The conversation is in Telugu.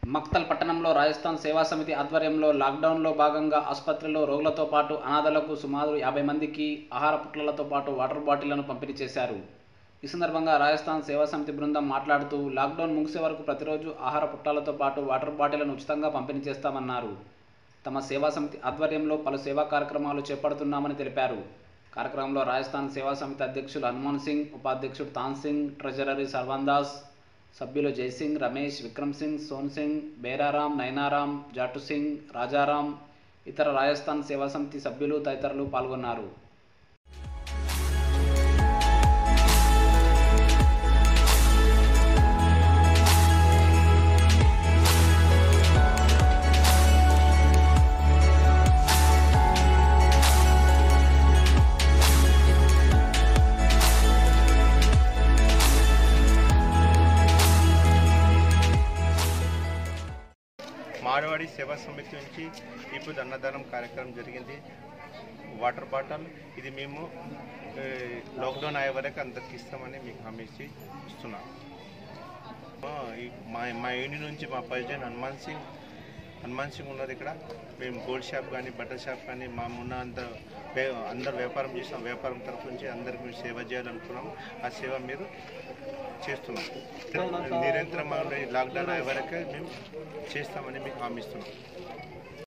మక్తల్ పట్టణంలో రాజస్థాన్ సేవా సమితి ఆధ్వర్యంలో లాక్డౌన్లో భాగంగా ఆసుపత్రిలో రోగులతో పాటు అనాథలకు సుమారు యాభై మందికి ఆహార పుట్లలతో పాటు వాటర్ బాటిళ్లను పంపిణీ చేశారు ఈ సందర్భంగా రాజస్థాన్ సేవా సమితి బృందం మాట్లాడుతూ లాక్డౌన్ ముగిసే వరకు ప్రతిరోజు ఆహార పుట్టాలతో పాటు వాటర్ బాటిళ్లను ఉచితంగా పంపిణీ చేస్తామన్నారు తమ సేవా సమితి ఆధ్వర్యంలో పలు సేవా కార్యక్రమాలు చేపడుతున్నామని తెలిపారు కార్యక్రమంలో రాజస్థాన్ సేవా సమితి అధ్యక్షులు హనుమాన్ సింగ్ ఉపాధ్యక్షుడు తాన్ సింగ్ ట్రెజరరీ సర్వాందాస్ సభ్యులు జైసింగ్ రమేష్ విక్రమ్ సింగ్ సోన్ సింగ్ బేరారాం నైనారాం జాటు సింగ్ రాజారాం ఇతర రాజస్థాన్ సేవా సమితి సభ్యులు తదితరులు పాల్గొన్నారు మాడవాడి సేవా సమితి నుంచి ఇప్పుడు అన్నదానం కార్యక్రమం జరిగింది వాటర్ బాటిల్ ఇది మేము ఏ, లాక్డౌన్ అయ్యే వరకు అందరికి ఇస్తామని మీకు హామీ ఇచ్చి ఇస్తున్నాం ఆ, ఈ- మా మా యూనియన్ నుంచి మా ప్రెసిడెంట్ హనుమాన్ సింగ్ హనుమాన్ సింగ్ ఉన్నారు ఇక్కడ మేము గోల్డ్ షాప్ కానీ బట్టల షాప్ కానీ మా ఉన్న అంత వే- అందరు వ్యాపారం చేసిన వ్యాపారం తరఫు నుంచి అందరికి మేము సేవ చేయాలనుకున్నాం ఆ సేవ మీరు చేస్తున్నాం నిరంతరం లాక్డౌన్ అయ్యే వరకే మేము చేస్తామని మీకు హామీ ఇస్తున్నాం